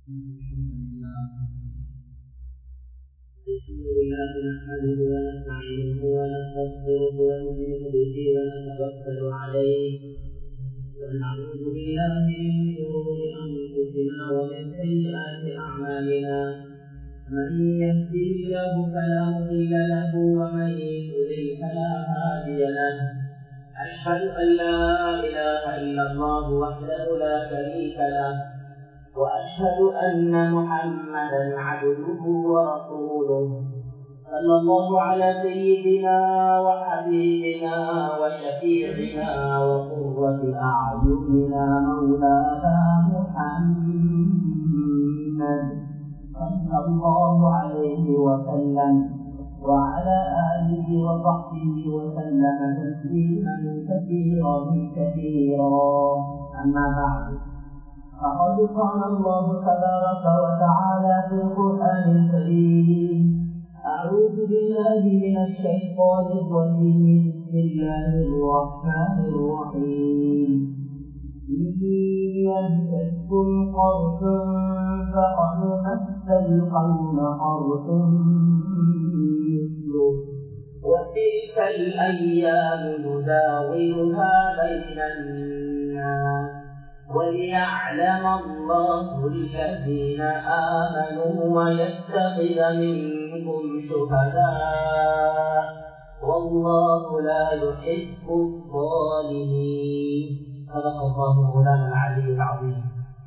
الحمد لله الحمد لله نحمده ونستعينه ونستغفره ونؤمن به ونتوكل عليه ونعوذ بالله من شرور انفسنا ومن سيئات اعمالنا من يهده الله فلا مضل له ومن يضلل فلا هادي له أشهد أن لا إله إلا الله وحده لا شريك له وأشهد أن محمدا عبده ورسوله صلى الله على سيدنا وحبيبنا وشفيعنا وقرة أعيننا مولانا محمد صلى الله عليه وسلم وعلى آله وصحبه وسلم تسليما كثيرا كثيرا أما بعد فقد قال الله تبارك وتعالى في القرآن الكريم أعوذ بالله من الشيطان الرجيم بسم الله الرحمن الرحيم إن يمسكم قرح فقد مس القوم قرح مثله وتلك الأيام نداولها بين الناس وليعلم الله الذين آمنوا ويتخذ منكم شهداء والله لا يحب الظالمين صدق الله مولانا العلي العظيم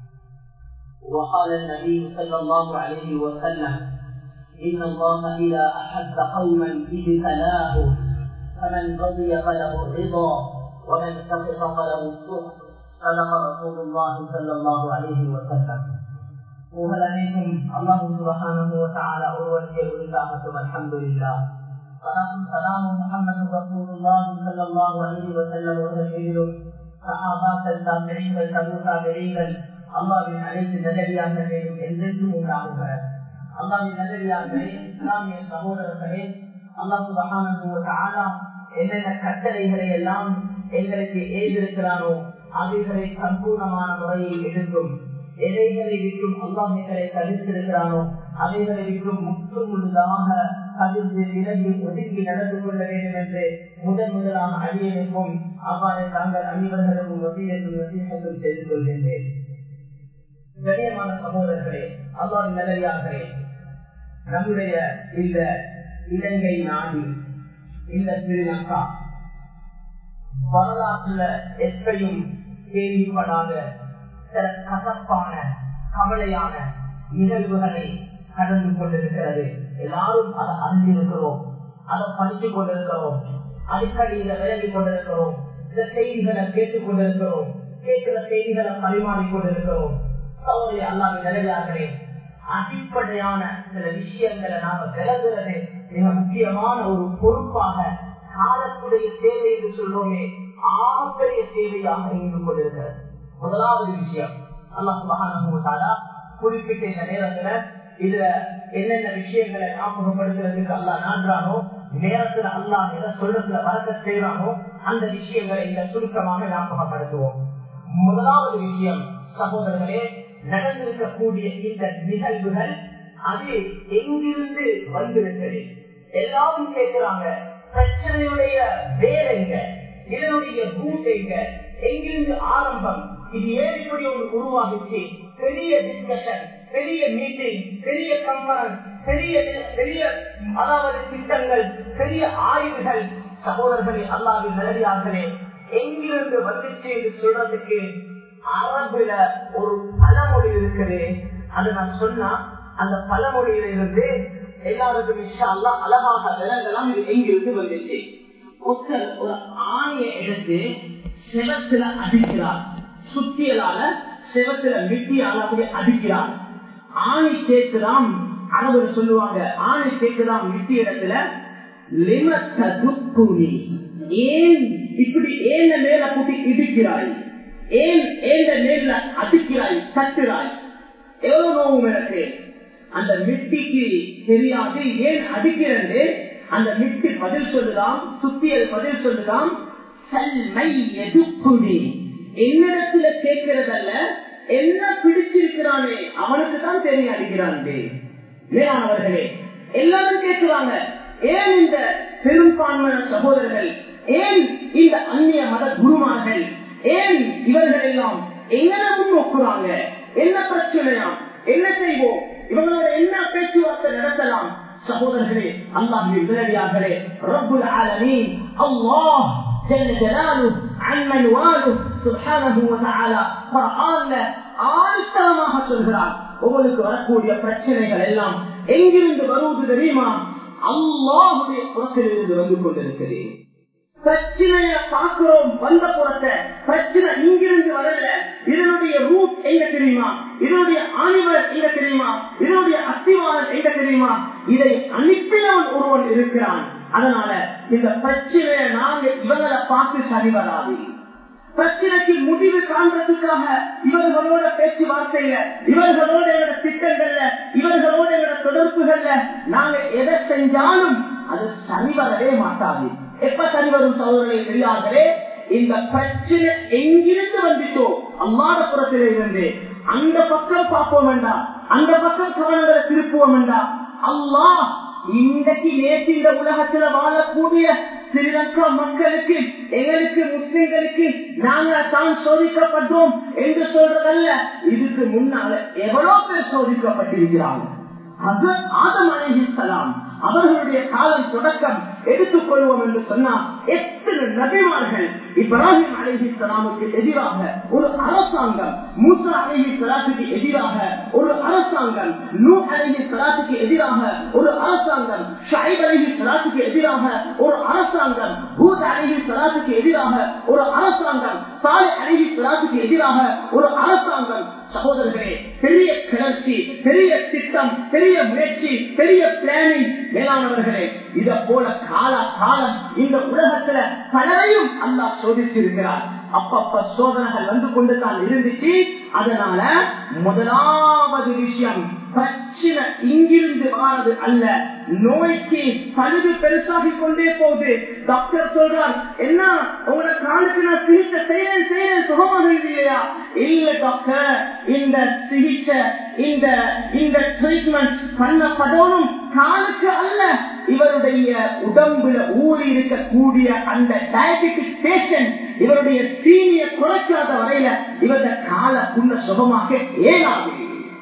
وقال النبي صلى الله عليه وسلم إن الله إذا أحب قوما ابتلاهم فمن رضي فله الرضا ومن سخط فله السخط صدق رسول الله صلى الله عليه وسلم புகழ் அனைத்தும் அல்லாஹு சுபஹானஹு வ தஆலா ஒருவருக்கே உரித்தாகட்டும் அல்ஹம்துலில்லாஹ் சலாமும் சலாமும் முஹம்மது ரசூலுல்லாஹி ஸல்லல்லாஹு அலைஹி வஸல்லம் அவர்கள் மீதிலும் சஹாபாக்கள் தாபிஈன்கள் தபூ தாபிஈன்கள் அல்லாஹ்வின் அனைத்து நல்லடியார்களையும் என்றென்றும் உண்டாகுக அல்லாஹ்வின் நல்லடியார்களே இஸ்லாமிய சகோதரர்களே அல்லாஹ் சுபஹானஹு வ தஆலா என்னென்ன கட்டளைகளை எல்லாம் எங்களுக்கு ஏதிருக்கிறானோ அவைகளை சம்பூர்ணமான முறையில் எடுக்கும் எதைகளை விட்டும் அல்லாஹைகளை தவிர்த்திருக்கிறானோ அவைகளை விட்டும் முற்று முழுதாக தவிர்த்து விலகி ஒதுங்கி நடந்து கொள்ள வேண்டும் என்று முதன் முதலாக அழியனுக்கும் அவ்வாறு தாங்கள் அனைவர்களுக்கும் வசீலத்தும் வசீலத்தும் செய்து கொள்கின்றேன் கண்ணியமான சகோதரர்களே அவ்வாறு நிலையார்களே நம்முடைய இந்த இலங்கை நாடு இந்த ஸ்ரீலங்கா வரலாற்றுல எப்பையும் கேள்விப்படாத சில கசப்பான கவலையான நிகழ்வுகளை கடந்து கொண்டிருக்கிறது எல்லாரும் அதை அறிந்திருக்கிறோம் அதை படித்துக் கொண்டிருக்கிறோம் அடிக்கடியில விலகி கொண்டிருக்கிறோம் இந்த செய்திகளை கேட்டுக் கொண்டிருக்கிறோம் கேட்கிற செய்திகளை பரிமாறிக் கொண்டிருக்கிறோம் சௌரிய அல்லாவின் நிலையாகிறே அடிப்படையான சில விஷயங்களை நாம விலகுறது மிக முக்கியமான ஒரு பொறுப்பாக காலத்துடைய தேவை என்று சொல்றோமே ஆகப்பெரிய தேவையாக இருந்து கொண்டிருக்கிறது முதலாவது விஷயம் அல்லா சுபகானா குறிப்பிட்ட இந்த நேரத்துல இதுல என்னென்ன விஷயங்களை ஞாபகப்படுத்துறதுக்கு அல்லா நான்றானோ நேரத்துல அல்லா எதை சொல்றதுல வழக்க செய்யறானோ அந்த விஷயங்களை இந்த சுருக்கமாக ஞாபகப்படுத்துவோம் முதலாவது விஷயம் சகோதரர்களே நடந்திருக்கக்கூடிய இந்த நிகழ்வுகள் அது எங்கிருந்து வந்திருக்கிறது எல்லாரும் கேட்கிறாங்க பிரச்சனையுடைய வேர் எங்க இதனுடைய பூட் எங்க எங்கிருந்து ஆரம்பம் இது ஏன் இப்படி ஒன்று உருவாகிச்சு பெரிய டிஸ்கஷன் பெரிய மீட்டிங் பெரிய கம்பரன்ஸ் பெரிய பெரிய அதாவது திட்டங்கள் பெரிய ஆய்வுகள் சகோதரர்களே அல்லாவின் நிலையார்களே எங்கிருந்து வந்துச்சு என்று சொல்றதுக்கு அரபுல ஒரு பழமொழி இருக்குது அது நான் சொன்னா அந்த பழமொழியில இருந்து எல்லாருக்கும் விஷயம் அல்லா அழகாக விலங்கெல்லாம் இது எங்கிருந்து வந்துச்சு ஒருத்தர் ஒரு ஆணைய எடுத்து சிவத்துல அடிக்கிறார் சுத்தியலால சிவத்துல மிட்டியால அப்படி அடிக்கிறார் ஆணை கேட்குதான் அரபுல சொல்லுவாங்க ஆணை கேட்குதான் மிட்டி இடத்துல ஏன் இப்படி ஏன மேல கூட்டி இடிக்கிறாய் ஏன் ஏந்த மேல அடிக்கிறாய் தட்டுறாய் எவ்வளவு நோவும் எனக்கு அந்த மிட்டிக்கு தெரியாது ஏன் அடிக்கிறது அந்த மிட்டி பதில் சொல்லுதான் சுத்தியல் பதில் சொல்லுதான் சல்மை எதுக்குடி என்னிடத்துல கேட்கிறதல்ல என்ன பிடிச்சிருக்கிறானே அவனுக்கு தான் தெரியும் அடிக்கிறான் மேலானவர்களே எல்லாரும் கேட்கிறாங்க ஏன் இந்த பெரும்பான்மையான சகோதரர்கள் ஏன் இந்த அந்நிய மத குருமார்கள் ஏன் இவர்கள் எல்லாம் எங்களை முன்னோக்குறாங்க என்ன பிரச்சனையா என்ன செய்வோம் இவங்களோட என்ன பேச்சுவார்த்தை நடத்தலாம் சகோதரர்களே அல்லாஹின் விரடியார்களே ரப்புல் ஆலமீன் அல்லாஹ் جل جلاله عمن واله سبحانه وتعالى قرآن ஆழ்த்தனமாக சொல்கிறார் உங்களுக்கு வரக்கூடிய பிரச்சனைகள் எல்லாம் எங்கிருந்து வருவது தெரியுமா அல்லாஹுடைய புறத்திலிருந்து வந்து கொண்டிருக்கிறேன் பிரச்சனைய பார்க்கிறோம் வந்த புறத்தை பிரச்சனை இங்கிருந்து வரல இதனுடைய ரூட் எங்க தெரியுமா இதனுடைய ஆணிவர் எங்க தெரியுமா இதனுடைய அஸ்திவாரம் எங்க தெரியுமா இதை அனுப்பினவன் ஒருவன் இருக்கிறான் அதனால இந்த பிரச்சனையை நாங்க இவங்களை பார்த்து சரி வராது பிரச்சனைக்கு முடிவு காண்றதுக்காக இவர்களோட பேச்சுவார்த்தையில இவர்களோட எங்களோட திட்டங்கள்ல இவர்களோட எங்களோட தொடர்புகள்ல நாங்க எதை செஞ்சாலும் அது சரி வரவே மாட்டாது எப்ப சரி வரும் சோதனை தெரியாதே இந்த பிரச்சனை எங்கிருந்து வந்துட்டோ அம்மாத புறத்திலே இருந்து அந்த பக்கம் பார்ப்போம் வேண்டாம் அந்த பக்கம் கவனங்களை திருப்புவோம் வேண்டாம் அல்லாஹ் இன்றைக்கு நேற்று இந்த உலகத்துல வாழக்கூடிய ஸ்ரீலங்கா மக்களுக்கு எங்களுக்கு முஸ்லிம்களுக்கு நாங்க தான் சோதிக்கப்பட்டோம் என்று சொல்றதல்ல இதுக்கு முன்னால எவ்வளவு பேர் சோதிக்கப்பட்டிருக்கிறாங்க அது ஆதம் அலைஹிஸ்ஸலாம் அவர்களுடைய காலம் தொடக்கம் எடுத்துக் கொள்வோம் என்று சொன்னால் எத்தனை நபிமார்கள் இப்ராஹிம் அலஹி சலாமுக்கு எதிராக ஒரு அரசாங்கம் மூசா அலஹி சலாத்துக்கு எதிராக ஒரு அரசாங்கம் நூ அலஹி சலாத்துக்கு எதிராக ஒரு அரசாங்கம் ஷாயிப் அலஹி சலாத்துக்கு எதிராக ஒரு அரசாங்கம் பூத் அலஹி சலாத்துக்கு எதிராக ஒரு அரசாங்கம் சாலை அலஹி சலாத்துக்கு எதிராக ஒரு அரசாங்கம் சகோதரர்களே பெரிய கிளர்ச்சி பெரிய திட்டம் பெரிய முயற்சி பெரிய பிளானிங் மேலானவர்களே இத போல கால காலம் இந்த உலகத்துல பலரையும் அல்லா சோதிச்சிருக்கிறார் அப்பப்ப சோதனைகள் வந்து கொண்டு தான் இருந்துச்சு அதனால முதலாவது விஷயம் பிரச்சனை இங்கிருந்து வாரது அல்ல நோய்க்கு பழுது பெருசாகி கொண்டே போகுது டாக்டர் சொல்றார் என்ன உங்களோட காலுக்கு நான் சிகிச்சை செய்யறேன் செய்யறேன் சுகமாக இல்லையா இல்ல டாக்டர் இந்த சிகிச்சை இந்த இந்த ட்ரீட்மெண்ட் பண்ணப்படணும் காலுக்கு அல்ல இவருடைய உடம்புல ஊறி இருக்கக்கூடிய அந்த டயபெட்டிக் பேஷண்ட் இவருடைய சீனிய குறைக்காத வரையில இவருடைய கால புண்ண சுகமாக ஏனாது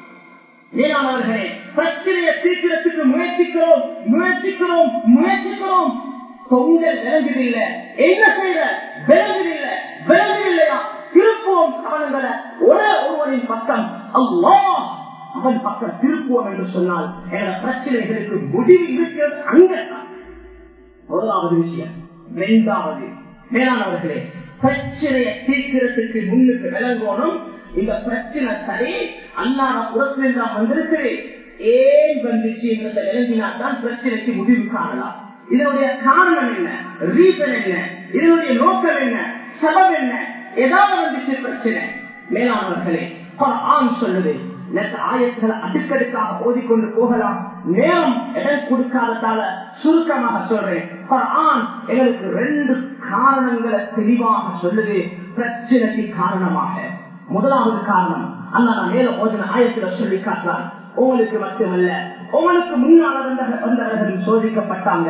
மேலானவர்களே பிரச்சனையை தீர்க்கிறதுக்கு முயற்சிக்கிறோம் முயற்சிக்கிறோம் முயற்சிக்கிறோம் பொங்கல் விளங்குதில்லை என்ன செய்யற விளங்குதில்லை விளங்குதில்லையா திருப்புவோம் கவனங்களை ஒரே ஒருவரின் பக்கம் அல்லா அவன் பக்கம் திருப்புவோம் என்று சொன்னால் எங்களோட பிரச்சனைகளுக்கு முடிவு இருக்கிறது அங்கதான் முதலாவது விஷயம் இரண்டாவது மேலானவர்களே பிரச்சனையை தீர்க்கிறதுக்கு முன்னுக்கு விளங்கணும் இந்த பிரச்சனை சரி அண்ணாட புறத்தில் நான் வந்திருக்கிறேன் ஏன் வந்துச்சு என்றதை விளங்கினால் தான் பிரச்சனைக்கு முடிவு காணலாம் இதனுடைய காரணம் என்ன ரீசன் என்ன இதனுடைய நோக்கம் என்ன சபம் என்ன ஏதாவது வந்துச்சு பிரச்சனை மேலானவர்களே ஆண் சொல்லுது ஆயத்துல அடுக்கடுக்காக ஓதிக்கொண்டு போகலாம் நேரம் இடம் கொடுக்காததால சுருக்கமாக சொல்றேன் ஆண் எங்களுக்கு ரெண்டு காரணங்களை தெளிவாக சொல்லுது பிரச்சனைக்கு காரணமாக முதலாவது காரணம் அல்ல நான் மேல ஓதின ஆயத்துல சொல்லி காட்டுறான் உங்களுக்கு மட்டுமல்ல உங்களுக்கு முன்னால் வந்தவர்கள் சோதிக்கப்பட்டாங்க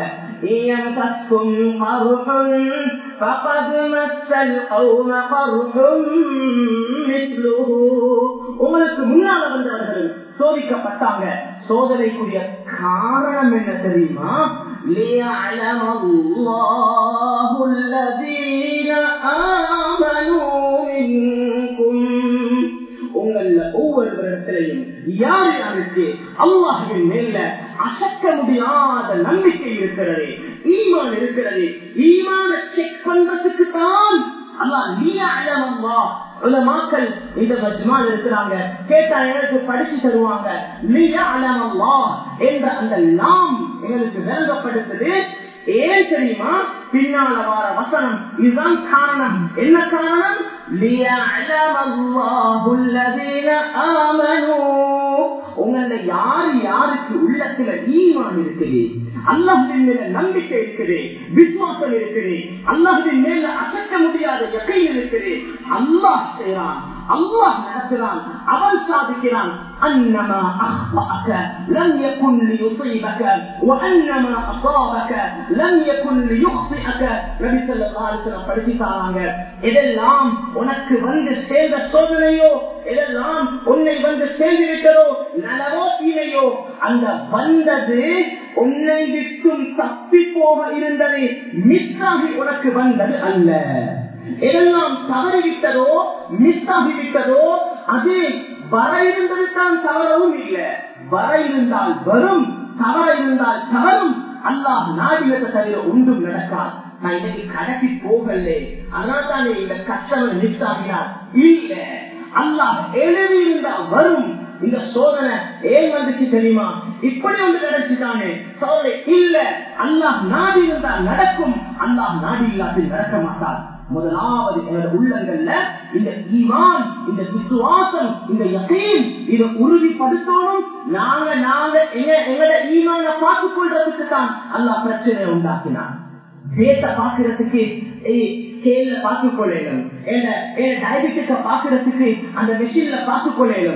உங்களுக்கு முன்னால் வந்தவர்கள் சோதிக்கப்பட்டாங்க சோதனைக்குரிய காரணம் என்ன தெரியுமா ليعلم الله الذين آمنوا منكم உங்கள ஒவ்வொருவரிடத்திலையும் யார் யாருக்கு அல்லாஹின் மேல அசக்க முடியாத நம்பிக்கை இருக்கிறது ஈமான் இருக்கிறது ஈமான செக் பண்றதுக்கு தான் அல்லாஹ் நீ அழமல்லா மக்கள் இந்த மஜ்மால் இருக்கிறாங்க கேட்டா எனக்கு படிச்சு தருவாங்க நீயா அலமல்லா என்ற அந்த நாம் எங்களுக்கு விளங்கப்படுத்துது ஏன் தெரியுமா பின்னால வார வசனம் இதுதான் காரணம் என்ன காரணம் உங்கள யாரு யாருக்கு உள்ளத்துல ஈமான் இருக்குது அல்லாஹின் மேல நம்பிக்கை இருக்குது விசுவாசம் இருக்குது அல்லாஹின் மேல அசக்க முடியாத எக்கை இருக்குது அல்லாஹ் செய்யறான் அல்லாஹ் நடத்துகிறான் அவன் சாதிக்கிறான் அன்னமா அஹ்பஅக லம் யகுன் லியுஸீபக வஅன்னமா அஸாபக லம் யகுன் லியுக்ஸிஅக நபி ஸல்லல்லாஹு அலைஹி வஸல்லம் படிச்சு தராங்க இதெல்லாம் உனக்கு வந்து சேர்ந்த சோதனையோ இதெல்லாம் உன்னை வந்து சேர்ந்து விட்டதோ நலவோ தீமையோ அந்த வந்தது உன்னை விட்டும் தப்பி போக இருந்தது மிஸ் ஆகி உனக்கு வந்தது அல்ல எதெல்லாம் தவறிவிட்டதோ மிஸ் ஆகிவிட்டதோ அது வர இருந்தது தான் தவறவும் இல்லை வர இருந்தால் வரும் தவற இருந்தால் தவறும் அல்லாஹ் நாடியதை தவிர ஒன்றும் நடக்காது நான் இன்னைக்கு கடைக்கு போகல அதனால தானே இந்த கஷ்டம் மிஸ் ஆகினார் இல்ல அல்லாஹ் எழுதி இருந்தா வரும் இந்த சோதனை ஏன் வந்துச்சு தெரியுமா இப்படி ஒன்று நடந்துச்சுதானே சோதனை இல்ல அல்லாஹ் நாடி இருந்தா நடக்கும் அல்லாஹ் நாடி இல்லாத நடக்க மாட்டார் முதலாவது எங்களோட உள்ளங்கள்ல இந்த ஈமான் இந்த விசுவாசம் இந்த யகீன் இதை உறுதிப்படுத்தணும் நாங்க நாங்க எங்க எங்களோட ஈமான பார்த்துக் கொள்றதுக்கு தான் அல்லாஹ் பிரச்சனை உண்டாக்கினான் டேட்டை பாக்குறதுக்கு ஸ்கேல்ல பார்த்துக் கொள்ளணும் டயபெட்டிஸ பாக்குறதுக்கு அந்த மிஷின்ல பார்த்துக் கொள்ளணும்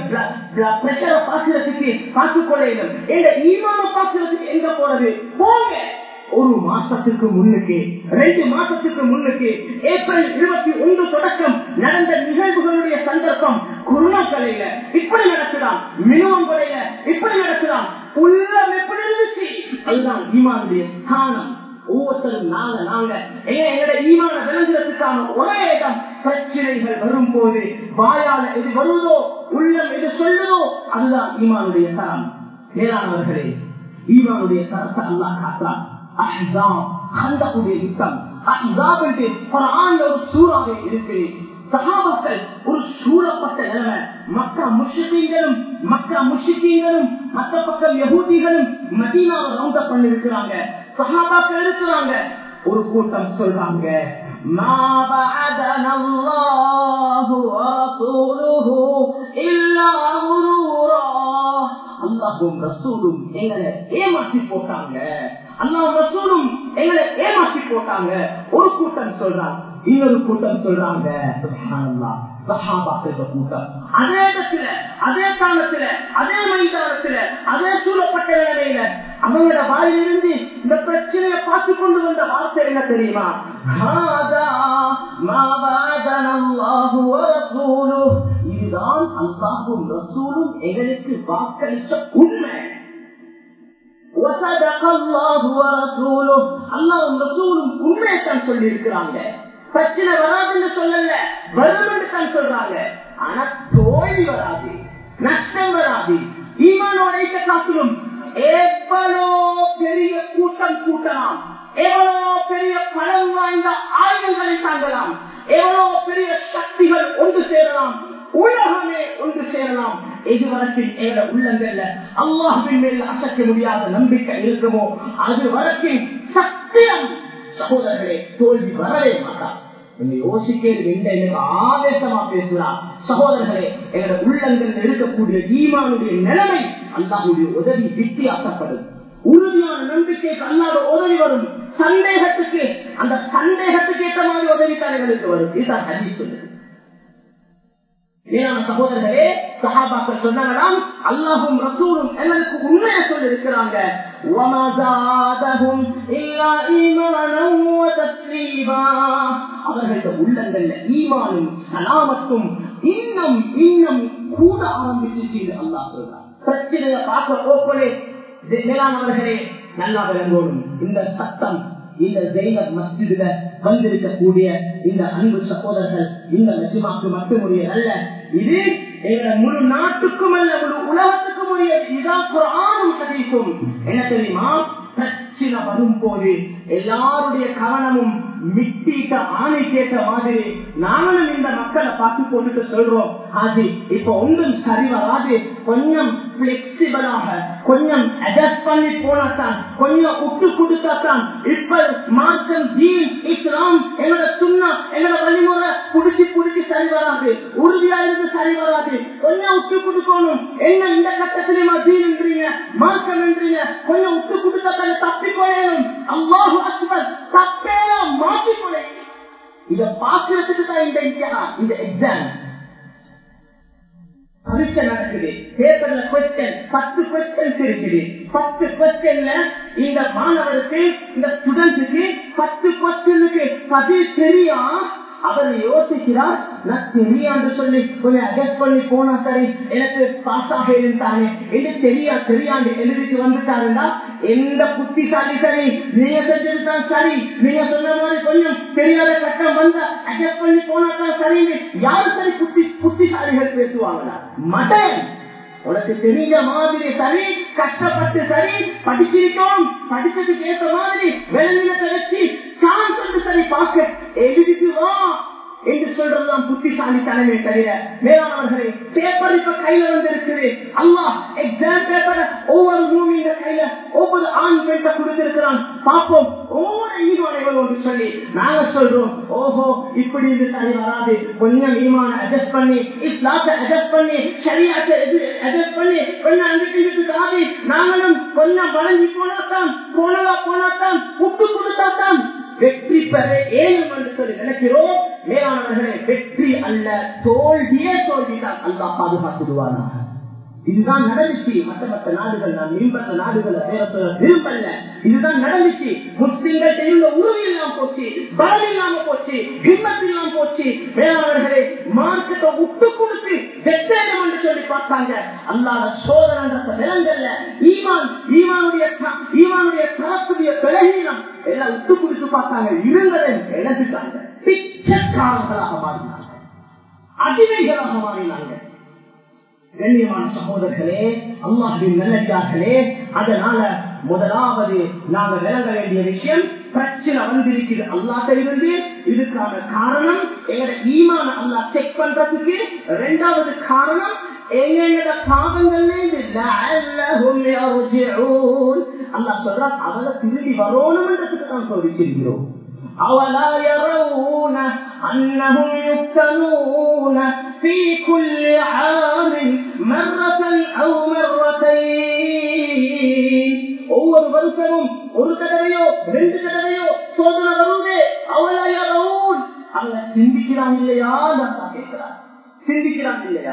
பிரஷரை பாக்குறதுக்கு பார்த்துக் கொள்ளணும் ஈமான பாக்குறதுக்கு எங்க போறது போங்க ஒரு மாசத்துக்கு முன்னுக்கு ரெண்டு மாசத்துக்கு முன்னுக்கு ஏப்ரல் இருபத்தி ஒன்று தொடக்கம் நடந்த நிகழ்வுகளுடைய சந்தர்ப்பம் கொரோனா கலையில இப்படி நடக்குதாம் மினிமம் கொலையில இப்படி நடக்குதாம் உள்ளம் எப்படி இருந்துச்சு அதுதான் ஈமானுடைய ஸ்தானம் ஒவ்வொருத்தரும் நாங்க நாங்க எங்களோட ஈமான விளங்குறதுக்கான ஒரே இடம் பிரச்சனைகள் வரும் போது வாயால எது வருவதோ உள்ளம் எது சொல்லுதோ அதுதான் ஈமானுடைய தரம் மேலானவர்களே ஈமானுடைய தரத்தை அல்லா காட்டான் அஹ்ஸாப் ஹந்தகுடைய யுத்தம் அஹ்ஸாப் என்று குர்ஆன்ல ஒரு சூறாவே இருக்கு சஹாபாக்கள் ஒரு சூழப்பட்ட நிலைமை மக்கா முஷிக்கீங்களும் மக்கா முஷிக்கீங்களும் மற்ற பக்கம் யகூதிகளும் மதீனாவை ரவுண்ட் அப் பண்ணி இருக்கிறாங்க சஹாபாக்கள் இருக்கிறாங்க ஒரு கூட்டம் சொல்றாங்க ما بعدنا الله ورسوله إلا غرورا அல்லாஹும் ரசூலும் எங்களை ஏமாற்றி போட்டாங்க அல்லாஹ் ரசூலும் எங்களை ஏமாற்றி போட்டாங்க ஒரு கூட்டம் சொல்றாங்க இன்னொரு கூட்டம் சொல்றாங்க கூட்டம் அதே இடத்துல அதே காலத்துல அதே மைதானத்துல அதே சூழப்பட்ட நிலையில அவங்களோட வாயிலிருந்து இந்த பிரச்சனையை பார்த்து கொண்டு வந்த வார்த்தை என்ன தெரியுமா இதுதான் அல்லாஹும் ரசூலும் எங்களுக்கு வாக்களித்த உண்மை உண்மையத்தான் சொல்லி இருக்கிறாங்க பிரச்சனை வராதுன்னு சொல்லல வரும் தான் சொல்றாங்க ஆனா தோல்வி வராது நஷ்டம் வராது ஈமானோட காட்டிலும் எவ்வளோ பெரிய கூட்டம் கூட்டலாம் எவ்வளோ பெரிய பலம் வாய்ந்த ஆயுதங்களை தாங்கலாம் எவ்வளவு பெரிய சக்திகள் ஒன்று சேரலாம் உலகமே ஒன்று சேரலாம் எதுவரைக்கும் எங்கள உள்ளங்கள்ல அல்லாஹின் மேல் அசைக்க முடியாத நம்பிக்கை இருக்குமோ அது வரைக்கும் சத்தியம் சகோதரர்களே தோல்வி வரவே மாட்டார் நீங்க யோசிக்கிறது என்ன எனக்கு ஆவேசமா பேசுகிறார் சகோதரர்களே எங்களோட உள்ளங்கள் இருக்கக்கூடிய ஈமானுடைய நிலைமை அல்லாஹுடைய உதவி வித்தியாசப்படுது உறுதியான நம்பிக்கைக்கு அல்லாத உதவி வரும் சந்தேகத்துக்கு அந்த சந்தேகத்துக்கு ஏற்ற மாதிரி உதவி தலைகளுக்கு வரும் இதுதான் ஹரி சொல்லுது மேலான சகோதரர்களே சஹாபாக்கள் சொன்னாங்களாம் அல்லாஹும் ரசூலும் எங்களுக்கு உண்மையை சொல்லி இருக்கிறாங்க அவர்களது உள்ளங்கள்ல ஈமானும் சலாமத்தும் இன்னும் இன்னும் கூட ஆரம்பிச்சு அல்லாஹ் சொல்றார் பிரச்சனையை பார்க்க போக்கொள்ளே மேலானவர்களே நல்லா விளங்கணும் இந்த சத்தம் இந்த ஜெயினர் மஸ்ஜிதுல வந்திருக்கக்கூடிய இந்த அன்பு சகோதரர்கள் இந்த மசிமாக்கு மட்டுமுடைய அல்ல இது எங்க முழு நாட்டுக்கும் அல்ல முழு உலகத்துக்கும் உரிய இதான் குரானும் ஹதீஸும் என்ன தெரியுமா பிரச்சனை வரும் போது எல்லாருடைய கவனமும் மிட்டிட்ட ஆணை கேட்ட மாதிரி நாங்களும் இந்த மக்களை பார்த்து போட்டுட்டு சொல்றோம் அது இப்ப ஒன்றும் சரி வராது கொஞ்சம் பிளெக்சிபிளாக கொஞ்சம் அட்ஜஸ்ட் பண்ணி போனாத்தான் கொஞ்சம் விட்டு கொடுத்தாத்தான் இப்ப மாற்றம் தீன் இஸ்லாம் எங்களோட சுண்ணா எங்களோட வழிமுறை புடிச்சு புடிச்சு சரி வராது உறுதியா இருந்து சரி வராது கொஞ்சம் விட்டு கொடுக்கணும் என்ன இந்த கட்டத்திலேயுமா தீன் என்றீங்க மாற்றம் என்றீங்க கொஞ்சம் விட்டு கொடுத்தாத்தானே தப்பி கொள்ளணும் அல்லாஹு அக்பர் தப்பேலாம் மாற்றிக்கொள்ள இத பாக்குறதுக்கு தான் இந்த இம்திஹான் இந்த எக்ஸாம் பரீட்சை நடக்குது பேப்பர்ல கொஸ்டின் பத்து கொஸ்டின்ஸ் இருக்குது பத்து கொஸ்டின்ல இந்த மாணவருக்கு இந்த ஸ்டூடெண்ட்ஸுக்கு பத்து கொஸ்டினுக்கு பதில் தெரியும் அவர் யோசிக்கிறார் நான் தெரியான்னு சொல்லி கொஞ்சம் அட்ஜஸ்ட் பண்ணி போனா சரி எனக்கு பாஸ் ஆக இருந்தானே என்று தெரியா தெரியாண்டு எழுதிட்டு வந்துட்டாருன்னா எந்த புத்திசாலி சரி நீங்க செஞ்சிருந்தா சரி நீங்க சொன்ன மாதிரி கொஞ்சம் தெரியாத கட்டம் வந்தா அட்ஜஸ்ட் பண்ணி போனா தான் சரி யாரு சரி புத்தி புத்திசாலிகள் பேசுவாங்களா மடன் உனக்கு தெரிஞ்ச மாதிரி சரி கஷ்டப்பட்டு சரி படிச்சிருக்கோம் படிச்சதுக்கு ஏற்ற மாதிரி விலங்கினத்தை வச்சு சான்ஸ் சரி பார்க்க எழுதிட்டு வா என்று சொல்றதுதான் புத்திசாலி தலைமை தவிர மேலானவர்களே பேப்பர் இப்ப கையில வந்து இருக்குது அல்லாஹ் எக்ஸாம் பேப்பர் ஒவ்வொரு மூமிங்க கையில ஒவ்வொரு ஆண் பெண்ணை கொடுத்திருக்கிறான் பார்ப்போம் ஒவ்வொரு ஈடுபாடுகள் ஒன்று சொல்லி நாங்க சொல்றோம் ஓஹோ இப்படி இது சரி வராது கொஞ்சம் ஈமான அட்ஜஸ்ட் பண்ணி இஸ்லாத்தை அட்ஜஸ்ட் பண்ணி சரியாத்தை அட்ஜஸ்ட் பண்ணி கொஞ்சம் அங்கிட்டு இங்கிட்டு தாவி நாங்களும் கொஞ்சம் வளர்ந்து போனாத்தான் போனதா போனாத்தான் விட்டு கொடுத்தாத்தான் வெற்றி பெற ஏழும் என்று சொல்லி நினைக்கிறோம் மேலானவர்களே வெற்றி அல்ல தோல்வியே தோல்விதான் அல்லா பாதுகாத்துடுவானாக இதுதான் நடந்துச்சு மற்ற மற்ற நாடுகள் நான் மின்பற்ற நாடுகளை வேற சொல்ல விரும்பல இதுதான் நடந்துச்சு முஸ்லிம்கள் இருந்த உறுதி இல்லாம போச்சு பலம் இல்லாம போச்சு ஹிம்மத் இல்லாம போச்சு வேளாளர்களே மார்க்கத்தை விட்டு கொடுத்து வெற்றேனம் என்று சொல்லி பார்த்தாங்க அல்லாத சோதனை நிலங்கள்ல ஈமான் ஈமானுடைய ஈமானுடைய தரத்துடைய விலகீனம் எல்லாம் விட்டு கொடுத்து பார்த்தாங்க இருந்ததை இழந்துட்டாங்க பிச்சைக்காரர்களாக மாறினாங்க அடிமைகளாக மாறினாங்க கண்ணியமான சகோதரர்களே அல்லாஹின் நல்லே அதனால முதலாவது நாங்க விளங்க வேண்டிய விஷயம் பிரச்சனை வந்திருக்குது அல்லாட்ட இருந்து இதுக்கான காரணம் எங்கட ஈமான அல்லா செக் பண்றதுக்கு இரண்டாவது காரணம் எங்களோட பாவங்கள்ல அல்லா சொல்ற அவளை திரும்பி வரணும்ன்றதுக்கு தான் சோதிச்சிருக்கிறோம் أولا يرون أنهم يفتنون في كل عام مرة أو مرتين ஒவ்வொரு வருஷமும் ஒரு தடவையோ ரெண்டு தடவையோ சோதனை வருவது அவளையரவுன் அங்க சிந்திக்கிறான் இல்லையா நான் கேட்கிறான் சிந்திக்கிறான் இல்லையா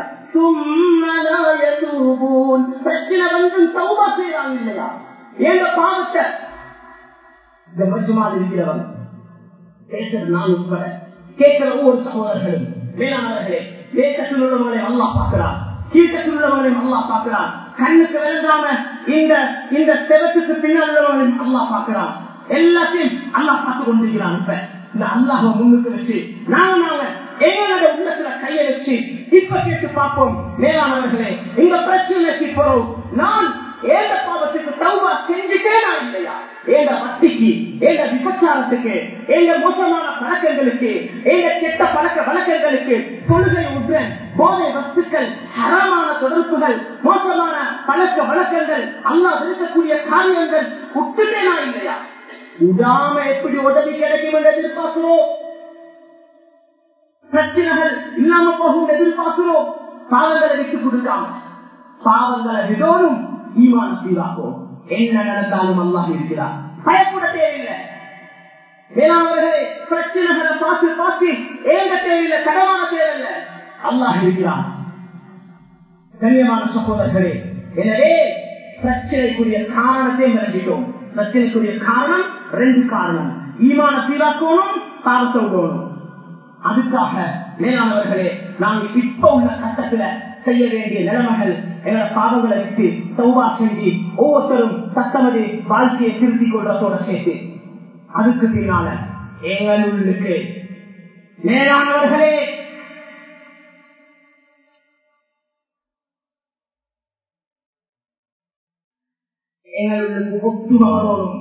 சும்மனாயூன் பிரச்சனை வந்து சௌபா செய்யறான் இல்லையா எங்க பாவத்தை இந்த மஜ்மால் இருக்கிறவன் பேசுறது நான் உட்பட கேட்கிற ஒவ்வொரு சகோதரர்களும் மேலானவர்களே தேசத்தில் உள்ளவர்களை அல்லா பார்க்கிறார் கீழ்கத்தில் உள்ளவர்களையும் அல்லா பார்க்கிறார் கண்ணுக்கு விளங்காம இந்த இந்த செவத்துக்கு பின்னால் உள்ளவர்களையும் அல்லா பார்க்கிறார் எல்லாத்தையும் அல்லா பார்த்து கொண்டிருக்கிறான் இப்ப இந்த அல்லாஹ முன்னுக்கு வச்சு நாங்க நாங்க எங்களோட உள்ளத்துல கையை வச்சு இப்ப கேட்டு பார்ப்போம் மேலானவர்களே இந்த பிரச்சனைக்கு போறோம் நான் ஏத பாவத்துக்கு தௌபா செஞ்சுட்டேனா இல்லையா ஏத வட்டிக்கு ஏத விபச்சாரத்துக்கு ஏத மோசமான பழக்கங்களுக்கு ஏத கெட்ட பழக்க வழக்கங்களுக்கு தொழுகை உடன் போதை வஸ்துக்கள் ஹரமான தொடர்புகள் மோசமான பழக்க வழக்கங்கள் அல்லா இருக்கக்கூடிய காரியங்கள் விட்டுட்டேனா இல்லையா உடாம எப்படி உதவி கிடைக்கும் என்று எதிர்பார்க்கிறோம் பிரச்சனைகள் இல்லாம போகும் எதிர்பார்க்கிறோம் பாவங்களை விட்டு கொடுக்காம பாவங்களை விடோனும் ஈமான சீராக்கும் என்ன நடந்தாலும் அல்லாஹ் இருக்கிறார் பயப்பட தேவையில்லை வேளாண்மைகளே பிரச்சனைகளை பார்த்து பார்த்து ஏங்க தேவையில்லை கடமான தேவையில்லை அல்லாஹ் இருக்கிறார் கண்ணியமான சகோதரர்களே எனவே பிரச்சனைக்குரிய காரணத்தை விளங்கிட்டோம் பிரச்சனைக்குரிய காரணம் ரெண்டு காரணம் ஈமான சீராக்கணும் பாவத்தை விடணும் அதுக்காக மேலானவர்களே நாங்க இப்ப உள்ள கட்டத்துல செய்ய வேண்டிய நிலைமைகள் எங்களோட பாவங்களை விட்டு சௌபா செஞ்சு ஒவ்வொருத்தரும் தத்தமது வாழ்க்கையை திருத்திக் கொள்றதோட சேர்த்து அதுக்கு பின்னால எங்களுக்கு மேலானவர்களே எங்களுக்கு ஒத்துமை வரணும்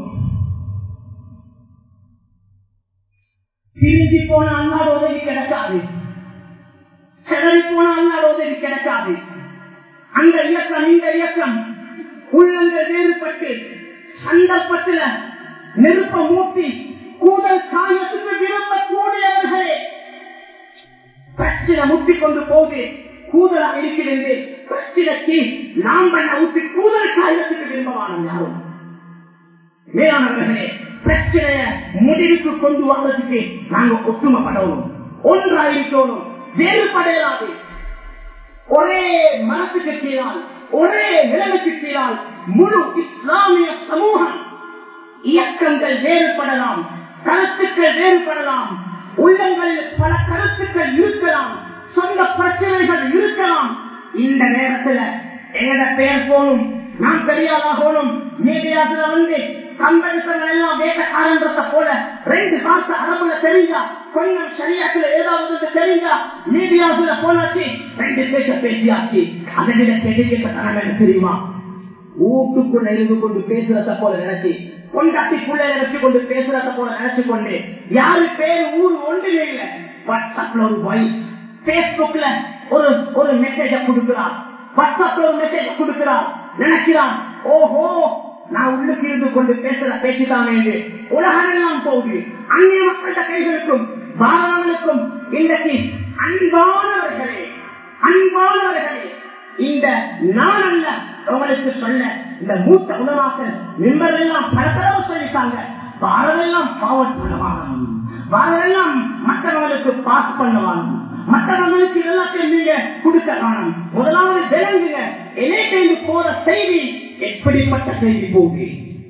பிரிஞ்சு போன அல்லாத உதவி கிடைக்காது சிதறி போன அல்லாத உதவி கிடைக்காது அந்த இயக்கம் இந்த இயக்கம் உள்ளங்கள் வேறுபட்டு சந்தர்ப்பத்தில் நெருப்ப மூட்டி கூடல் காயத்துக்கு விரும்பக்கூடியவர்களே பிரச்சனை முட்டி கொண்டு போது கூதலா இருக்கிறது பிரச்சனைக்கு நாம் பண்ண ஊற்றி கூதல் காயத்துக்கு விரும்பமான யாரும் மேலானவர்களே பிரச்சனைய முடிவுக்கு கொண்டு வர்றதுக்கு நாங்க ஒத்துமைப்படணும் ஒன்றாயிருக்கணும் வேறுபடையாது ஒரே மனசுக்கு கீழால் ஒரே நிலைமைக்கு கீழால் முழு இஸ்லாமிய சமூகம் இயக்கங்கள் வேறுபடலாம் கருத்துக்கள் வேறுபடலாம் உள்ளங்களில் பல கருத்துக்கள் இருக்கலாம் சொந்த பிரச்சனைகள் இருக்கலாம் இந்த நேரத்தில் எங்கட பெயர் போனும் நான் பெரியாளாகணும் மீடியாத்துல வந்து கம்பெனிசங்கள் எல்லாம் வேட்டக்காரன்றத போல ரெண்டு காசு அரபுல தெரிஞ்சா கொஞ்சம் சரியாக்குல ஏதாவது தெரிஞ்சா மீடியாவுல போனாச்சு ரெண்டு பேச பேசியாச்சு அதை விட கெடுக்கிட்ட தரம் என்ன தெரியுமா ஊட்டுக்குள்ள இருந்து கொண்டு பேசுறத போல நினைச்சு கொண்டாட்டிக்குள்ள வச்சு கொண்டு பேசுறத போல நினைச்சு கொண்டு யாரு பேரு ஊர் ஒன்றுமே இல்லை வாட்ஸ்அப்ல ஒரு வாய்ஸ் பேஸ்புக்ல ஒரு ஒரு மெசேஜ கொடுக்கிறான் வாட்ஸ்அப்ல ஒரு மெசேஜ் கொடுக்கிறான் நினைக்கிறான் ஓஹோ நான் உள்ளுக்கு இருந்து கொண்டு பேசுற பேசிதான் என்று உலகம் எல்லாம் போகுது அந்நிய மக்கள்கிட்ட கைகளுக்கும் பாரதங்களுக்கும் இன்றைக்கு அன்பானவர்களே அன்பானவர்களே இந்த நான் அல்ல உங்களுக்கு சொல்ல இந்த மூத்த உணவாக்கள் மிம்பர் எல்லாம் பல தடவை சொல்லிட்டாங்க பாரதெல்லாம் ஃபார்வர்ட் பண்ணவாங்க பாரதெல்லாம் மற்றவங்களுக்கு பாஸ் பண்ணுவாங்க மற்றவங்களுக்கு எல்லாத்தையும் நீங்க கொடுக்க காணும் முதலாவது விளங்குங்க இணைக்கைந்து போற செய்தி எப்படிப்பட்ட செய்தி போகுது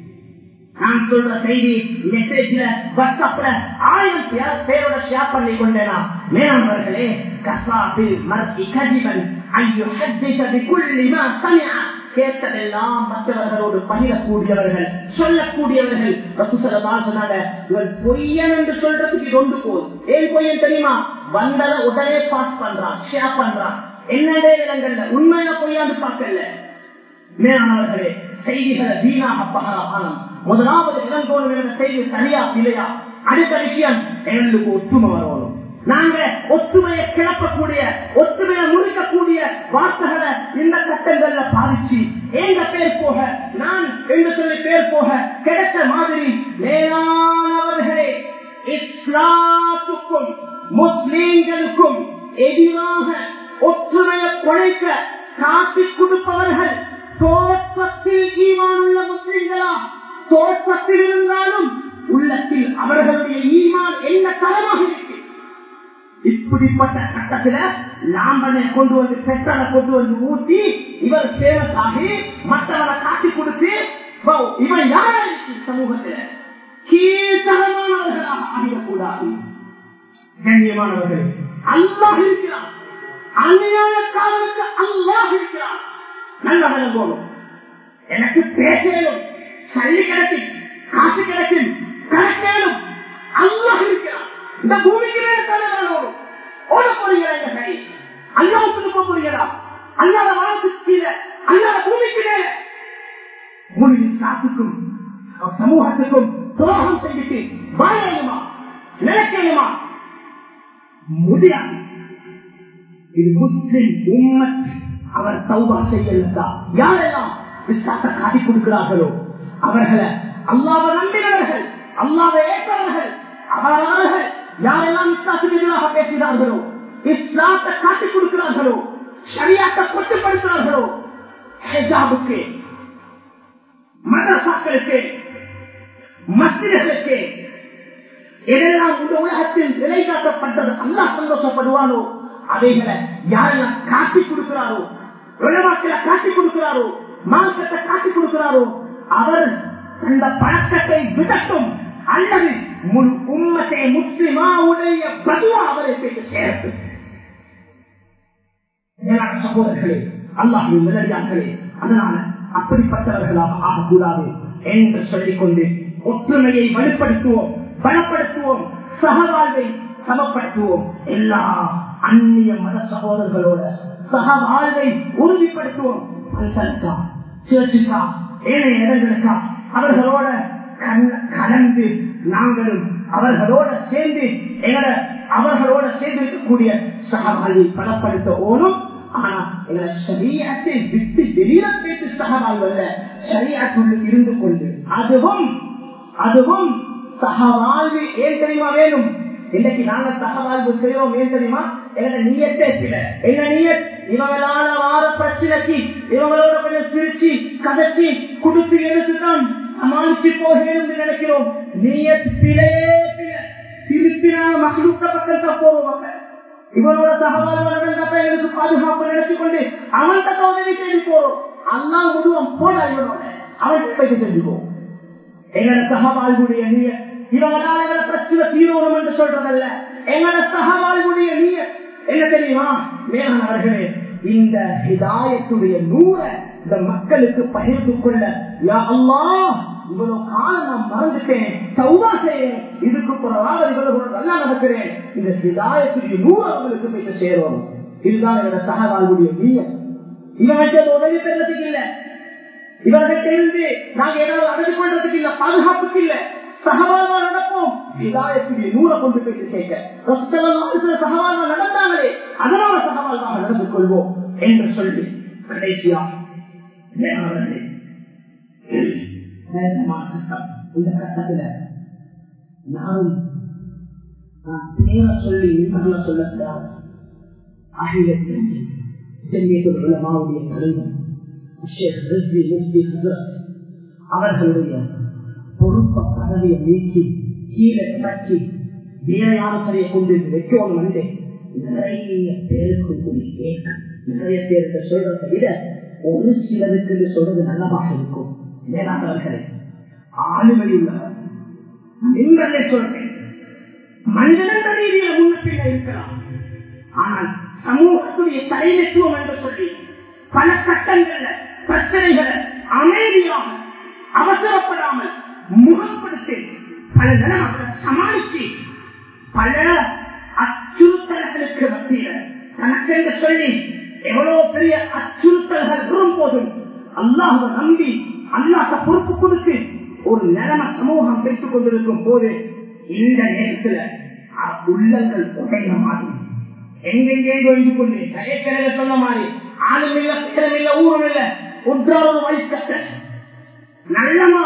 நான் சொல்ற செய்தி மெசேஜ்ல வாட்ஸ்அப்ல ஆயிரம் பேர் பேரோட ஷேர் பண்ணி கொண்டேனா மேலானவர்களே கசாபில் மரத்தி கதிவன் ஐயோ குள்ளிமா சமியா கேட்டதெல்லாம் மற்றவர்களோடு பகிரக்கூடியவர்கள் சொல்லக்கூடியவர்கள் சொன்னாங்க இவன் பொய்யன் என்று சொல்றதுக்கு இது ஒன்று போல் ஏன் பொய்யன் தெரியுமா வந்தத உடனே பாஸ் பண்றான் ஷேர் பண்றான் என்னடே இடங்கள்ல உண்மையான பொய்யாண்டு பார்க்கல மேலானவர்களே செய்திகளை வீணாக பகரானம் முதலாவது இளங்கோணம் செய்தி சரியா இல்லையா அடுத்த விஷயம் எங்களுக்கு ஒற்றுமை வரணும் நாங்க ஒற்றுமையை கிளப்பக்கூடிய ஒற்றுமையை முறிக்கக்கூடிய வார்த்தைகளை இந்த கட்டங்கள்ல பாதிச்சு எங்க பேர் போக நான் என்று சொல்லி பேர் போக கிடைச்ச மாதிரி மேலானவர்களே இஸ்லாத்துக்கும் முஸ்லீம்களுக்கும் எதிராக ஒற்றுமையை குறைக்க காட்டி கொடுப்பவர்கள் தோற்றத்தில் ஈமானுள்ள முஸ்லீம்களா தோற்றத்தில் இருந்தாலும் உள்ளத்தில் அவர்களுடைய ஈமான் என்ன தரமாக இருக்கு இப்படிப்பட்ட கட்டத்துல லாம்பனை கொண்டு வந்து பெட்ரோலை கொண்டு வந்து ஊட்டி இவர் சேவஸ் ஆகி மற்றவரை காட்டி கொடுத்து இவன் யாரா இருக்கு சமூகத்துல கீழ்த்தரமானவர்களாக ஆகிடக்கூடாது கண்ணியமானவர்கள் அல்லாஹ் இருக்கிறான் அநியாயக்காரனுக்கு அல்லாஹ் இருக்கிறான் நல்ல போலும் எனக்கு பேசலும் சல்லி கிடைக்கும் காசு கிடைக்கும் கிடைக்கலும் அல்லாஹ் இருக்கிறான் இந்த பூமிக்கு மேல தலைவரும் ஓட போறீங்களா இந்த கை அல்லாவுக்கு போக போறீங்களா அல்லாத வானத்துக்கு கீழே அல்லாத பூமிக்கு மேல முழு நாட்டுக்கும் சமூகத்துக்கும் துரோகம் செய்துட்டு வாழணுமா நினைக்கணுமா முடியாது இது முஸ்லிம் உம்மத் அவர் சௌபா செய்யலா யாரெல்லாம் விசாச காட்டி கொடுக்கிறார்களோ அவர்களை அல்லாத நம்பினவர்கள் அல்லாத ஏற்றவர்கள் அவர்கள் யாரெல்லாம் இஸ்லாத்துக்கு எதிராக பேசுகிறார்களோ இஸ்லாத்தை காட்டிக் கொடுக்கிறார்களோ சரியாத்தை கொட்டுப்படுத்துகிறார்களோ ஹெஜாபுக்கு மதசாக்களுக்கு மஸ்திகளுக்கு எதெல்லாம் இந்த உலகத்தில் நிலை காட்டப்பட்டது அல்லா சந்தோஷப்படுவானோ அவைகளை யாரெல்லாம் காட்டி கொடுக்கிறாரோ உலகத்துல காட்டி கொடுக்கிறாரோ மார்க்கத்தை காட்டி கொடுக்கிறாரோ அவர் அந்த பழக்கத்தை விடட்டும் அல்லது முன் உம்மத்தை முஸ்லிமாவுடைய பதுவா அவரை போய் சேர்த்து சகோதரர்களே அல்லாஹின் நிலையார்களே அதனால அப்படிப்பட்டவர்களாக ஆகக்கூடாது என்று சொல்லிக்கொண்டு ஒற்றுமையை வலுப்படுத்துவோம் பலப்படுத்துவோம் சகவாழ்வை சமப்படுத்துவோம் எல்லா அந்நிய மத சகோதரர்களோட சகவாழ்வை உறுதிப்படுத்துவோம் பல்சலுக்கா சேர்ச்சுக்கா ஏனைய இடங்களுக்கா அவர்களோட கலந்து நாங்களும் அவர்களோட சேர்ந்து எங்களோட அவர்களோட சேர்ந்து இருக்கக்கூடிய சகவாழ்வை பலப்படுத்த ஓனும் ஆனா எங்களை சரியத்தை விட்டு வெளியில பேச்சு சகவாழ்வல்ல சரியாற்றுள்ள இருந்து கொண்டு அதுவும் அதுவும் சகவாழ்வு ஏன் தெரியுமா வேணும் இன்னைக்கு நாங்க சகவாழ்வு செய்யறோம் ஏன் தெரியுமா எங்க நீயத்தே சில எங்க நீயத் இவங்களால வார பிரச்சனைக்கு இவங்களோட கொஞ்சம் சிரிச்சு கதைச்சி குடுத்து எடுத்துதான் சமாளிச்சு போகணும் நினைக்கிறோம் நீயத் பிழையே பிழை திருப்பி நாங்க மக்களுக்க பக்கத்துல போவோம் இவனோட சகோதரப்ப எனக்கு பாதுகாப்பு நடத்தி கொண்டு அவன்கிட்ட உதவி செய்து போறோம் அல்லா முழுவன் போட இவனோட அவன் போயிட்டு செஞ்சுப்போம் எங்களோட சகவாழ்வுடைய நீய இவங்களால எங்களை பிரச்சனை தீரோணும் என்று சொல்றதல்ல எங்களோட சகவாழ்வுடைய நீய என்ன தெரியுமா மேலானவர்களே இந்த ஹிதாயத்துடைய நூற இந்த மக்களுக்கு பகிர்ந்து கொள்ள யா அல்லாஹ் இவ்வளவு காலம் நான் மறந்துட்டேன் சௌதா செய்யேன் இதுக்கு பிறவாக இவ்வளவு நல்லா நடக்கிறேன் இந்த ஹிதாயத்துடைய நூறு அவங்களுக்கு போய் சேரும் இதுதான் என்னோட சகவாழ்வுடைய நீயம் இவன் உதவி பெறதுக்கு இல்ல இவர்கிட்ட இருந்து நாங்க ஏதாவது அடைஞ்சு கொள்றதுக்கு இல்ல பாதுகாப்புக்கு இல்ல சகவாழ்வா நடப்போம் இதாயத்துடைய நூலை கொண்டு போய் சேர்க்க சகவாழ்வா நடந்தாங்களே அதனால சகவாழ்வாக நடந்து கொள்வோம் என்று சொல்லி கடைசியா மேலாளர்களே, நேசமான சட்டம். இந்த கட்டத்துல நானும் நான் பேர சொல்லி நிம்மதியா சொல்லக்கூடாது அகிலத்தின் செல்வியத்தில் உலமாவுடைய தலைவர் ஷேக் ரிஸ்வி முஸ்தி ஹசரத் அவர்களுடைய பொறுப்ப பதவியை நீக்கி கீழே கட்டி வேற யாரும் சரியை கொண்டு வைக்கணும் வந்து நிறைய பேருக்கு கூடி கேட்க நிறைய பேருக்கு சொல்றதை விட ஒரு சிலருக்கு சொல்றது நல்லதாக இருக்கும் மேலாளர்களே ஆளுமை உள்ளவர் நீங்களே சொல்றேன் மனிதன ரீதியில முன்னப்பின்ன இருக்கலாம் ஆனால் சமூகத்துடைய தலைமைத்துவம் என்று சொல்லி பல கட்டங்கள்ல பிரச்சனைகளை அமைதியாக அவசரப்படாமல் முகப்படுத்தி பல நிலமக்களை சமாளித்து பல அச்சுறுத்தல்களுக்கு மத்தியில தனக்கென்று சொல்லி எவ்வளவு பெரிய அச்சுறுத்தல்கள் வரும் போதும் அல்லாஹுவை நம்பி அல்லாஹ பொறுப்பு கொடுத்து ஒரு நிலைமை சமூகம் பேசிக் கொண்டிருக்கும் போது இந்த நேரத்துல அ- உள்ளங்கள் உடைந்த மாதிரி எங்கெங்கே ஒழிந்து கொண்டு கரைக்கரையில சொன்ன மாதிரி ஆளும் இல்ல பேரும் இல்ல ஊரும் இல்ல ஒன்றாவது வழிகட்ட நல்லமா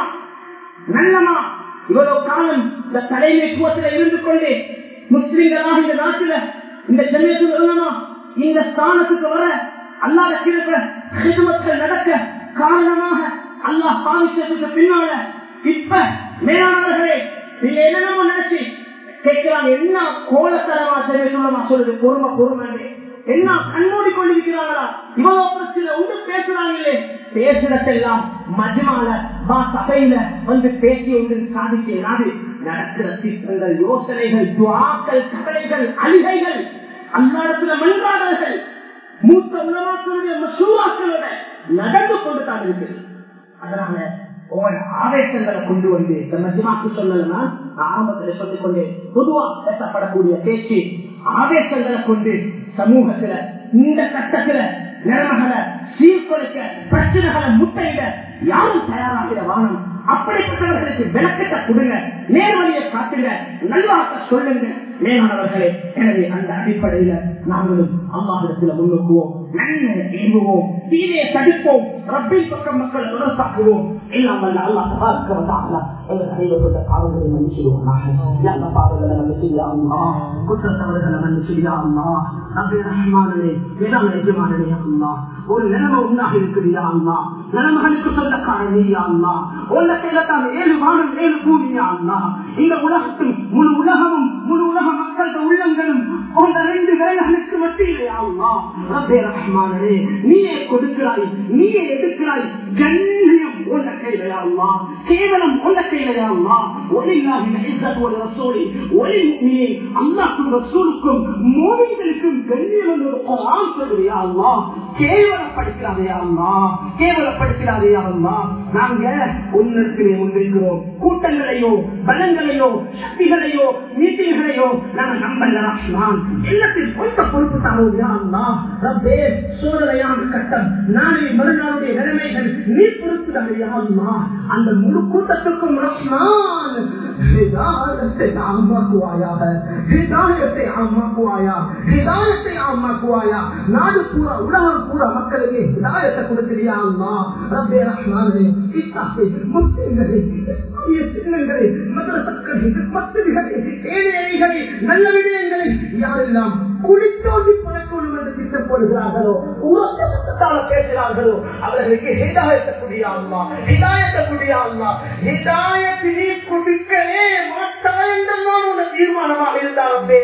நல்லமா இவ்வளவு காலம் இந்த தலைமைத்துவத்தில் இருந்து கொண்டு முஸ்லிம்களாக இந்த நாட்டில இந்த ஜமியத்தில் உள்ளமா இந்த ஸ்தானத்துக்கு வர அல்லாத கிழக்க ஹிதுமத்தில் நடக்க காரணமாக அல்லாஹ் பாவிச்சதுக்கு பின்னால இப்ப மேலானவர்களே நீங்க என்னென்னமோ நினைச்சு கேட்கலாம் என்ன கோலத்தரமா தெரிவித்துள்ளமா சொல்லுது பொறுமை பொறுமை என்ன கண்மூடி கொண்டிருக்கிறாங்களா இவ்வளவு பிரச்சனை ஒன்று பேசுறாங்களே பேசுறதெல்லாம் மஜ்மால வா சபையில வந்து பேசி ஒன்று சாதிக்கிறாது நடக்கிற திட்டங்கள் யோசனைகள் துவாக்கள் கவலைகள் அழுகைகள் அந்நாடத்துல மன்றாடல்கள் மூத்த உணவாக்களுடைய மசூராக்களோட நடந்து கொண்டு தான் இருக்குது அதனால உங்களோட ஆவேசங்களை கொண்டு வந்து இந்த மஜ்மாக்கு சொல்லலன்னா நான் ஆரம்பத்துல சொல்லிக் கொண்டு பொதுவா பேசப்படக்கூடிய பேச்சு ஆவேசங்களை கொண்டு சமூகத்துல இந்த கட்டத்துல நிலைமைகளை சீர்குலைக்க பிரச்சனைகளை முட்டையிட யாரும் தயாராகிற வானம் அப்படிப்பட்டவர்களுக்கு விளக்கத்தை கொடுங்க நேர்வழியை காட்டுங்க நல்வாக்க சொல்லுங்க மேலானவர்களே எனவே அந்த அடிப்படையில நாங்களும் அல்லாஹிடத்துல முன்னுக்குவோம் நன்மை ஏங்குவோம் தீமையை தடுப்போம் ரப்பின் பக்கம் மக்களை தொடர்பாக்குவோம் எல்லாம் வல்ல அல்லாஹ் தபாரக்க வந்தாங்களா எங்கள் அனைவரோட பாவங்களை மன்னிச்சிடுவாங்க நல்ல பாவங்களை மன்னிச்சிடியா அம்மா குற்றத்தவர்களை மன்னிச்சிடியா அம்மா ரப்பி ரஹ்மானே வேதாந்த எஜமானே அம்மா ஒரு நிலைமை உண்டாக இருக்குதியா அம்மா நிலைமைகளுக்கு சொந்தக்காரனியா அம்மா உள்ள கையில ஏழு வானம் ஏழு பூமியா அம்மா இந்த உலகத்தில் முழு உலகமும் முழு உலக மக்களது உள்ளங்களும் அந்த ரெண்டு வேலைகளுக்கு மத்தியிலே அம்மா ரப்பே ரஹ்மானே நீயே கொடுக்கிறாய் நீயே எடுக்கிறாய் கண்ணியம் உள்ள கையிலையா அம்மா கேவலம் உள்ள கையிலையா அம்மா ஒளியில்லாத இஸ்ஸத் ஒரு ரசூலி ஒளி முக்மியே அல்லாஹ்க்கும் ரசூலுக்கும் மோமின்களுக்கும் கண்ணியம் என்று ஒரு குர்ஆன் சொல்லுறியா அம்மா கேவலப்படுத்தாதே அம்மா கேவலப்படுத்தாதே அம்மா நாங்க உன்னிடத்திலே முன்வைக்கிறோம் கூட்டங்களையோ பலங்களையோ சக்திகளையோ மீட்டிங்களையோ நாங்க நம்பல ரஹ்மான் எல்லாத்தையும் கொஞ்ச பொறுப்பு தாரோயா அம்மா ரப்பே சோதனையான கட்டம் நாளை மறுநாளுடைய நிலைமைகள் நீ பொறுப்புதாரியா அம்மா அந்த முழு கூட்டத்துக்கும் ரஹ்மான் ஹிதாயத்தை ஆமாக்குவாயாக ஹிதாயத்தை ஆமாக்குவாயா ஹிதாயத்தை ஆமாக்குவாயா நாடு பூரா உலகம் பூரா மக்களுக்கு ஹிதாயத்தை கொடுக்கிறியா அம்மா ரப்பே ரஹ்மானே இஸ்லாத்தை முஸ்லிம்களை இஸ்லாமிய சின்னங்களை மதரசக்களை மத்திரிகளை ஏழைகளை நல்ல விடயங்களை யாரெல்லாம் குளித்தோண்டி பழக்கணும் என்று திட்டம் போடுகிறார்களோ உறக்கத்தால பேசுகிறார்களோ அவர்களுக்கு ஹிதாயத்தக்கூடிய அம்மா ஹிதாயத்தக்கூடிய அம்மா ஹிதாயத்தினை குடிக்கவே மாட்டாய் என்று நான் உன தீர்மானமாக இருந்தாலே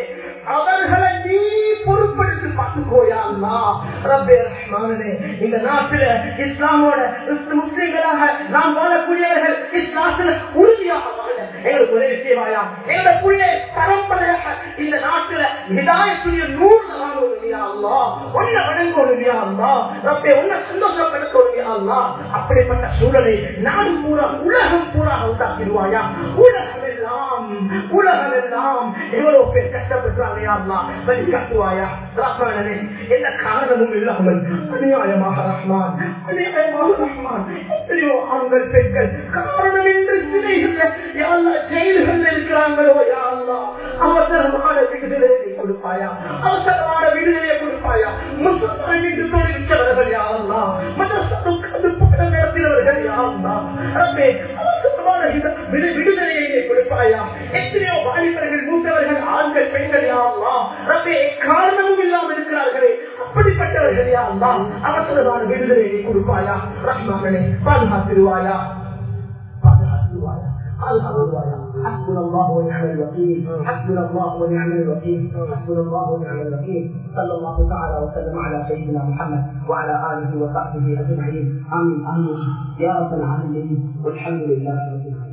அவர்களை நீ பொறுப்படுத்தி பார்த்துக்கோயா அல்லா ரப்பே ரஹ்மானே இந்த நாட்டில இஸ்லாமோட முஸ்லிம்களாக நாம் வாழக்கூடியவர்கள் இஸ்லாத்துல உறுதியாக வாழ எங்களுக்கு உதவி செய்வாயா எங்களுடைய புள்ளே பரம்பரையாக இந்த நாட்டுல இதாயத்துடைய நூறு வாங்கணுமியா அல்லா ஒன்ன வணங்கணுமியா அல்லா ரப்பே ஒன்ன சந்தோஷப்படுத்தணுமியா அல்லா அப்படிப்பட்ட சூழலை நாடு பூரா உலகம் பூரா உண்டாக்கிடுவாயா உலகம் எல்லாம் உலகம் எல்லாம் எவ்வளவு பேர் கஷ்டப்படுறாங்க அல்லா வழி காட்டுவாயா ரஹ்மானே எந்த காரணமும் இல்லாமல் அநியாயமாக ரஹ்மான் அநியாயமாக ரஹ்மான் எத்தனையோ ஆண்கள் பெண்கள் காரணம் என்று சிலைகள் யாழ்லா ஜெயில்கள் இருக்கிறாங்களோ யாழ்லா அவசரமான விடுதலையை கொடுப்பாயா அவசரமான விடுதலையை கொடுப்பாயா முஸ்லிம் வீட்டு தொழிற்சவர்கள் யாழ்லா மதசத்துக்கு பக்கம் நடத்தினவர்கள் யாழ்லா ரப்பே அவசரமான விடு- விடுதலையை கொடுப்பாயா எத்தனையோ வாலிபர்கள் மூத்தவர்கள் ஆண்கள் பெண்கள் யாழ்லா ரப்பே காரணமும் இல்லாமல் இருக்கிறார்களே அப்படிப்பட்டவர்கள் யாழ்லா அவசரமான விடுதலையை கொடுப்பாயா ரஹ்மானே பாதுகாத்திருவாயா பாதுகாத்திருவாயா பாதுகாத்திருவாயா حسبنا الله ونعم الوكيل حسبنا الله ونعم الوكيل حسبنا الله ونعم الوكيل صلى الله تعالى وسلم على سيدنا محمد وعلى اله وصحبه اجمعين امين امين يا رب العالمين والحمد لله رب العالمين